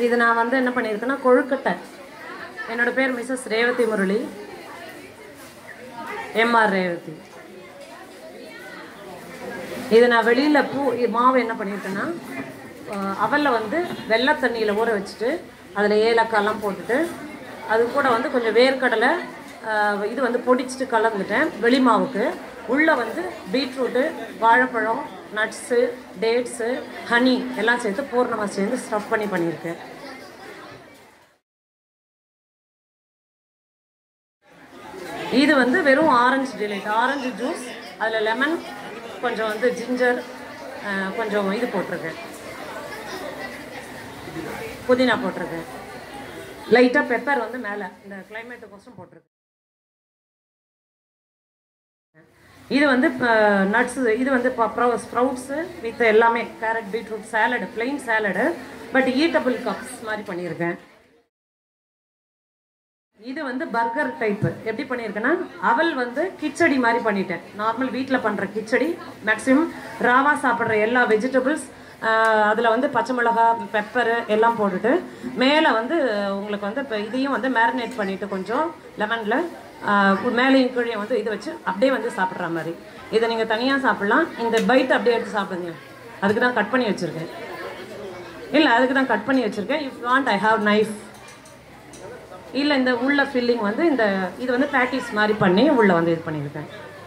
இது நான் வந்து என்ன பண்ணியிருக்கேன்னா கொழுக்கட்டை என்னோட பேர் மிஸ்ஸஸ் ரேவதி முரளி எம்ஆர் ரேவதி இது நான் வெளியில் பூ மாவு என்ன பண்ணியிருக்கேன்னா அவலில் வந்து வெள்ளை தண்ணியில் ஊற வச்சுட்டு அதில் ஏலக்காய்லாம் போட்டுட்டு அது கூட வந்து கொஞ்சம் வேர்க்கடலை அஹ், இது வந்து பொடிச்சிட்டு கலந்துட்டேன் வெளி மாவுக்கு உள்ளே வந்து பீட்ரூட்டு வாழைப்பழம் நட்ஸு டேட்ஸு ஹனி எல்லாம் சேர்த்து பூர்ணமாக சேர்ந்து ஸ்டஃப் பண்ணி பண்ணியிருக்கேன் இது வந்து வெறும் ஆரஞ்சு டிலைட் ஆரஞ்சு ஜூஸ் அதில் லெமன் கொஞ்சம் வந்து ஜிஞ்சர் கொஞ்சம் இது போட்டிருக்கேன் புதினா போட்டிருக்கேன் லைட்டாக பெப்பர் வந்து மேலே இந்த கிளைமேட்டுக்கோசரம் போட்டிருக்கேன் இது வந்து நட்ஸ் இது வந்து ஸ்ப்ரவுட்ஸு வித் எல்லாமே carrot beetroot salad plain salad but eatable cups மாதிரி பண்ணியிருக்கேன் இது வந்து பர்கர் டைப்பு எப்படி பண்ணியிருக்கேன்னா அவல் வந்து கிச்சடி மாதிரி பண்ணிட்டேன் நார்மல் வீட்டில் பண்ணுற கிச்சடி மேக்ஸிமம் ராவா சாப்பிட்ற எல்லா வெஜிடபிள்ஸ் அதில் வந்து பச்சை மிளகா பெப்பரு எல்லாம் போட்டுட்டு மேலே வந்து உங்களுக்கு வந்து இப்போ இதையும் வந்து மேரினேட் பண்ணிவிட்டு கொஞ்சம் லெமனில் மேலேயும் கீழே வந்து இது வச்சு அப்படியே வந்து சாப்பிட்ற மாதிரி இதை நீங்கள் தனியாக சாப்பிட்லாம் இந்த பைட் அப்படியே எடுத்து சாப்பிடுங்க அதுக்கு தான் கட் பண்ணி வச்சுருக்கேன் இல்லை அதுக்கு தான் கட் பண்ணி வச்சுருக்கேன் if want I have knife இல்லை இந்த உள்ள ஃபில்லிங் வந்து இந்த இது வந்து பேட்டிஸ் மாதிரி பண்ணி உள்ள வந்து இது பண்ணியிருக்கேன்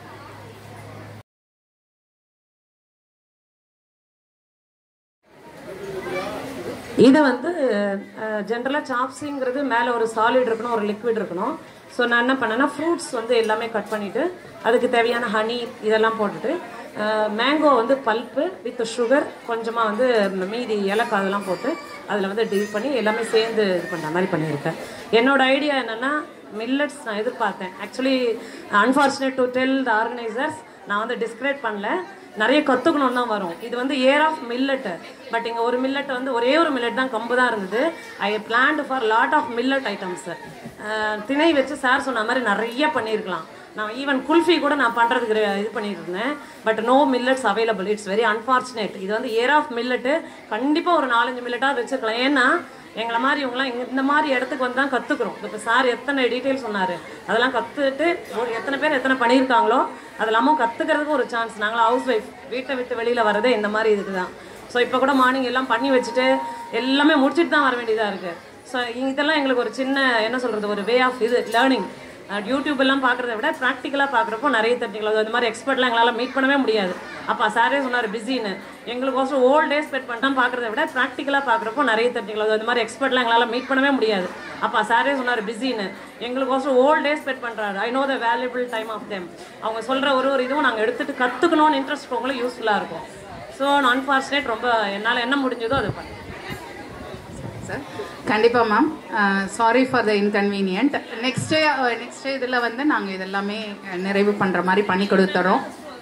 இது வந்து ஜென்ரலாக சாப்ஸிங்கிறது மேலே ஒரு சாலிட் இருக்கணும் ஒரு லிக்விட் இருக்கணும் ஸோ நான் என்ன பண்ணேன்னா ஃப்ரூட்ஸ் வந்து எல்லாமே கட் பண்ணிவிட்டு அதுக்கு தேவையான ஹனி இதெல்லாம் போட்டுட்டு மேங்கோ வந்து பல்ப்பு வித் சுகர் கொஞ்சமாக வந்து மீதி ஏலக்காய் அதெல்லாம் போட்டு அதில் வந்து டீல் பண்ணி எல்லாமே சேர்ந்து இது பண்ணுற மாதிரி பண்ணியிருக்கேன் என்னோட ஐடியா என்னென்னா மில்லட்ஸ் நான் எதிர்பார்த்தேன் actually unfortunate to tell the organisers நான் வந்து டிஸ்கிரைப் பண்ணல நிறைய கற்றுக்கணும் தான் வரும் இது வந்து ஏர் ஆஃப் மில்லட் பட் இங்கே ஒரு மில்லட் வந்து ஒரே ஒரு மில்லட் தான் கம்பு தான் இருந்தது I planned for lot of millet items திணை வச்சு சார் சொன்ன மாதிரி நிறைய பண்ணியிருக்கலாம் நான் ஈவன் குல்ஃபி கூட நான் பண்ணுறதுக்கு இது பண்ணிட்டு இருந்தேன் but no millets available it's very unfortunate இது வந்து ஏர் ஆஃப் மில்லட்டு கண்டிப்பாக ஒரு நாலஞ்சு மில்லட்டாக வச்சுருக்கலாம் ஏன்னா எங்களை மாதிரி இவங்களாம் இங்க இந்த மாதிரி இடத்துக்கு வந்து தான் கற்றுக்குறோம் இப்போ சார் எத்தனை டீட்டெயில் சொன்னார் அதெல்லாம் கற்றுட்டு ஒரு எத்தனை பேர் எத்தனை பண்ணியிருக்காங்களோ அது இல்லாமல் கற்றுக்கிறதுக்கு ஒரு சான்ஸ் நாங்களாம் ஹவுஸ் ஒய்ஃப் வீட்டை விட்டு வெளியில் வரதே இந்த மாதிரி இதுக்கு தான் ஸோ இப்போ கூட மார்னிங் எல்லாம் பண்ணி வச்சுட்டு எல்லாமே முடிச்சுட்டு தான் வர வேண்டியதாக இருக்குது ஸோ இதெல்லாம் எங்களுக்கு ஒரு சின்ன என்ன சொல்கிறது ஒரு வே ஆஃப் இது லேர்னிங் யூடியூப் எல்லாம் பார்க்குறத விட ப்ராக்டிக்கலாக பார்க்குறப்போ நிறைய தெரிஞ்சுக்கலாம் அது மாதிரி எக்ஸ்பர்ட்லாம் எங்களால் மீட் பண்ணவே முடியாது அப்பா சாரே சொன்னார் பிஸின்னு எங்களுக்கோசம் ஓல்ட் டே ஸ்பெண்ட் பண்ணா பார்க்குறத விட ப்ராக்டிக்கலாக பார்க்குறப்போ நிறைய தெரிஞ்சுக்கலாம் அது மாதிரி எக்ஸ்பர்ட்லாம் எங்களால் மீட் பண்ணவே முடியாது அப்பா சாரே சொன்னார் பிஸின்னு எங்களுக்கோசம் ஓல்ட் டே ஸ்பெண்ட் பண்ணுறாரு I know the valuable time of them அவங்க சொல்கிற ஒரு ஒரு இதுவும் நாங்கள் எடுத்துகிட்டு கற்றுக்கணும்னு இன்ட்ரெஸ்ட் உங்களுக்கு யூஸ்ஃபுல்லாக இருக்கும் ஸோ அன்ஃபார்ச்சுனேட் ரொம்ப என்னால் என்ன முடிஞ்சதோ அது பண்ணேன் சார் கண்டிப்பாக ma'am sorry for the inconvenient next next இதில் வந்து நாங்கள் இதெல்லாமே அஹ், நிறைவு பண்ணுற மாதிரி பண்ணி கொடுத்துறோம்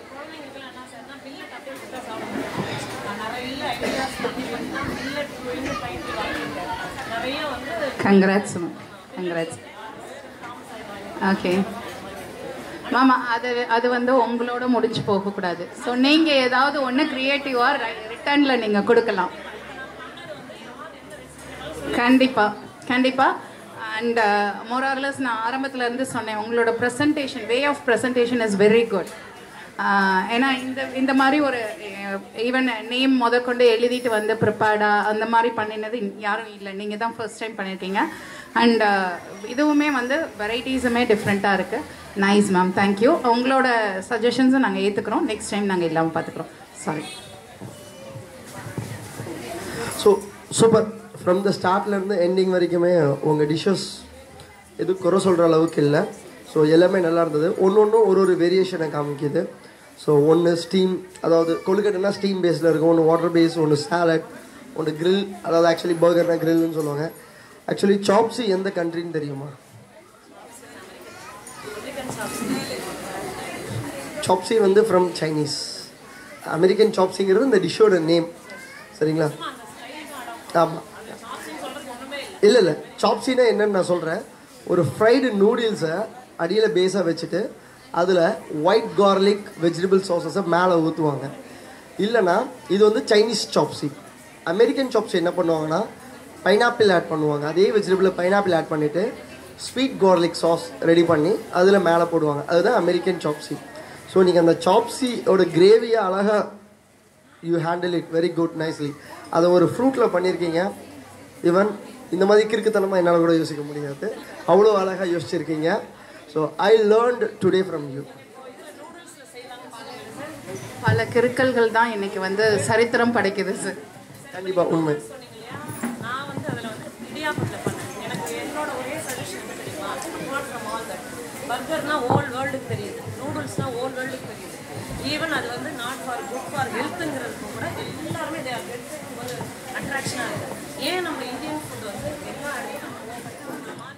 கங்க்ராட்ஸ் மேம் கங்க்ராட்ஸ் ஓகே மாமா அது அது வந்து உங்களோட முடிச்சு போகக்கூடாது ஸோ நீங்கள் ஏதாவது ஒன்று க்ரியேட்டிவாக ரிட்டர்னில் நீங்கள் கொடுக்கலாம் கண்டிப்பா கண்டிப்பா அண்ட் மோரார்லஸ் நான் ஆரம்பத்துல இருந்து சொன்னேன் உங்களோட presentation way of presentation is very good ஏன்னா இந்த இந்த மாதிரி ஒரு ஈவன் நேம் முதற்கொண்டு எழுதிட்டு வந்து ப்ரிப்பேர்டா அந்த மாதிரி பண்ணினது யாரும் இல்லை நீங்கள் தான் ஃபர்ஸ்ட் டைம் பண்ணியிருக்கீங்க அண்ட் இதுவுமே வந்து வெரைட்டிஸுமே டிஃப்ரெண்ட்டாக இருக்குது நைஸ் மேம் தேங்க்யூ உங்களோட சஜஷன்ஸும் நாங்கள் ஏற்றுக்கிறோம் நெக்ஸ்ட் டைம் நாங்கள் இல்லாமல் பார்த்துக்குறோம் sorry so super from the ஸ்டார்ட்லேருந்து எண்டிங் வரைக்குமே உங்கள் டிஷ்ஷஸ் எதுவும் குறை சொல்கிற அளவுக்கு இல்லை ஸோ எல்லாமே நல்லா இருந்தது ஒன்று ஒன்றும் ஒரு ஒரு வேரியேஷனை காமிக்குது ஸோ ஒன்று ஸ்டீம் அதாவது கொழுக்கட்டைனா ஸ்டீம் பேஸில் இருக்கும் ஒன்று வாட்டர் பேஸ் ஒன்று சாலட் ஒன்று grill அதாவது ஆக்சுவலி பர்கர்னா கிரில்னு சொல்லுவாங்க ஆக்சுவலி சாப்ஸி எந்த கண்ட்ரின்னு தெரியுமா சாப்ஸி வந்து ஃப்ரம் சைனீஸ் அமெரிக்கன் சாப்ஸிங்கிறது இந்த டிஷ்ஷோட நேம் சரிங்களா ஆமாம் இல்லை இல்லை சாப்ஸினா என்னன்னு நான் சொல்கிறேன் ஒரு ஃப்ரைடு நூடுல்ஸை அடியில் பேஸாக வச்சுட்டு அதில் ஒயிட் கார்லிக் வெஜிடபிள் சாஸஸை மேலே ஊற்றுவாங்க இல்லைன்னா இது வந்து சைனீஸ் சாப்ஸி அமெரிக்கன் சாப்ஸி என்ன பண்ணுவாங்கன்னா பைனாப்பிள் ஆட் பண்ணுவாங்க அதே வெஜிடபிளில் பைனாப்பிள் ஆட் பண்ணிவிட்டு ஸ்வீட் கார்லிக் சாஸ் ரெடி பண்ணி அதில் மேலே போடுவாங்க அதுதான் அமெரிக்கன் சாப்ஸி ஸோ நீங்கள் அந்த சாப்ஸியோட கிரேவியை அழகாக you handle it very good nicely அதை ஒரு ஃப்ரூட்டில் பண்ணியிருக்கீங்க ஈவன் இந்த மாதிரி கிறுக்குத்தனமாக என்னால் கூட யோசிக்க முடியாது அவ்வளோ அழகாக யோசிச்சிருக்கீங்க so I learned today from you பல கிறுக்கல்கள் தான் இன்னைக்கு வந்து சரித்திரம் படைக்குது சார் கண்டிப்பாக உண்மை சொன்னீங்க இல்லையா நான் வந்து அதில் வந்து இடியாப்பத்தில் பண்ணேன் எனக்கு என்னோட ஒரே சஜஷன் என்ன தெரியுமா அப்பார்ட் ஃப்ரம் ஆல் தட் பர்கர்னா ஓல் வேர்ல்டுக்கு தெரியுது நூடுல்ஸ்னா ஓல் வேர்ல்டுக்கு தெரியுது ஈவன் அது வந்து நாட் ஃபார் குட் ஃபார் ஹெல்த்துங்கிறதுக்கு கூட எல்லாருமே தே ஆர் ஒரு அட்ராக்ஷனாக இருக்குது ஏன் நம்ம இந்தியன் ஃபுட் வந்து எல்லா இடத்துலையும் நம்மள மாதிரி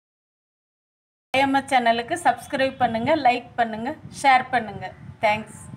ஐஎம்எஸ் சேனலுக்கு சப்ஸ்கிரைப் பண்ணுங்கள் லைக் பண்ணுங்கள் ஷேர் பண்ணுங்கள் தேங்க்ஸ்